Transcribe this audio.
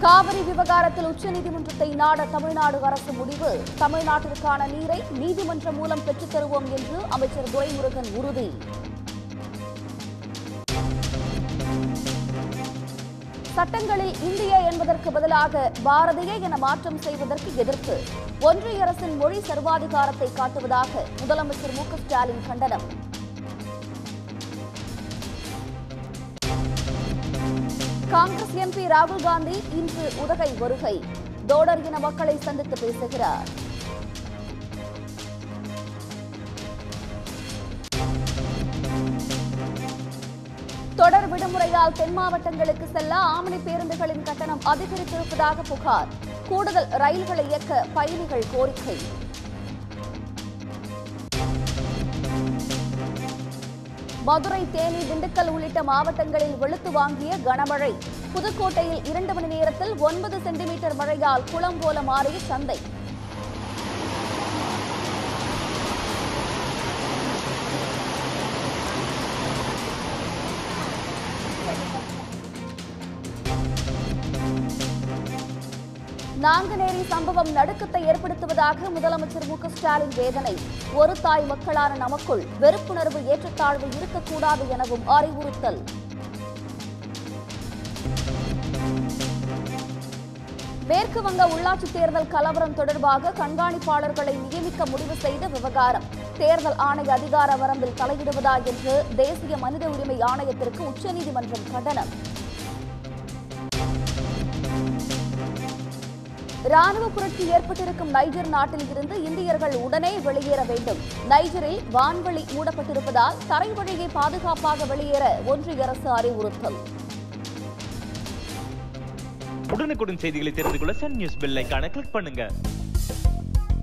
காவிரி விவகாரத்தில் உச்சநீதிமன்றத்தை நாட தமிழ்நாடு அரசு முடிவு தமிழ்நாட்டிற்கான நீரை நீதிமன்றம் மூலம் பெற்றுத் தருவோம் என்று அமைச்சர் துரைமுருகன் உறுதி சட்டங்களில் இந்திய என்பதற்கு பதிலாக பாரதிய என மாற்றம் செய்வதற்கு எதிர்ப்பு ஒன்றிய அரசின் மொழி சர்வாதிகாரத்தை காட்டுவதாக முதலமைச்சர் மு க ஸ்டாலின் கண்டனம் காங்கிரஸ் எம்பி ராகுல் காந்தி இன்று உதகை வருகை தோடர் இன மக்களை சந்தித்து பேசுகிறார் தொடர் விடுமுறையால் தென் மாவட்டங்களுக்கு செல்ல ஆம்னி பேருந்துகளின் கட்டணம் அதிகரித்திருப்பதாக புகார் கூடுதல் ரயில்களை இயக்க பயணிகள் கோரிக்கை மதுரை தேனி திண்டுக்கல் உள்ளிட்ட மாவட்டங்களில் வெளுத்து வாங்கிய கனமழை புதுக்கோட்டையில் இரண்டு மணி நேரத்தில் ஒன்பது சென்டிமீட்டர் மழையால் குளம் போல மாறிய சந்தை நாங்குநேரி சம்பவம் நடுக்கத்தை ஏற்படுத்துவதாக முதலமைச்சர் மு க ஸ்டாலின் வேதனை ஒரு தாய் மக்களான நமக்குள் வெறுப்புணர்வு ஏற்றத்தாழ்வு இருக்கக்கூடாது எனவும் அறிவுறுத்தல் மேற்கு வங்க உள்ளாட்சி தேர்தல் கலவரம் தொடர்பாக கண்காணிப்பாளர்களை நியமிக்க முடிவு செய்த விவகாரம் தேர்தல் ஆணைய அதிகார வரம்பில் தலையிடுவதா என்று தேசிய மனித உரிமை ஆணையத்திற்கு உச்சநீதிமன்றம் கண்டனம் ராணுவ புரட்சி ஏற்பட்டிருக்கும் நைஜர் நாட்டில் இருந்து இந்தியர்கள் உடனே வெளியேற வேண்டும் நைஜரில் வான்வழி மூடப்பட்டிருப்பதால் தரை வழியை பாதுகாப்பாக வெளியேற ஒன்றிய அரசு அறிவுறுத்தல் உடனுக்குடன் செய்திகளை தெரிந்து கொள்ள சன் நியூஸ் பெல் ஐகானை கிளிக் பண்ணுங்க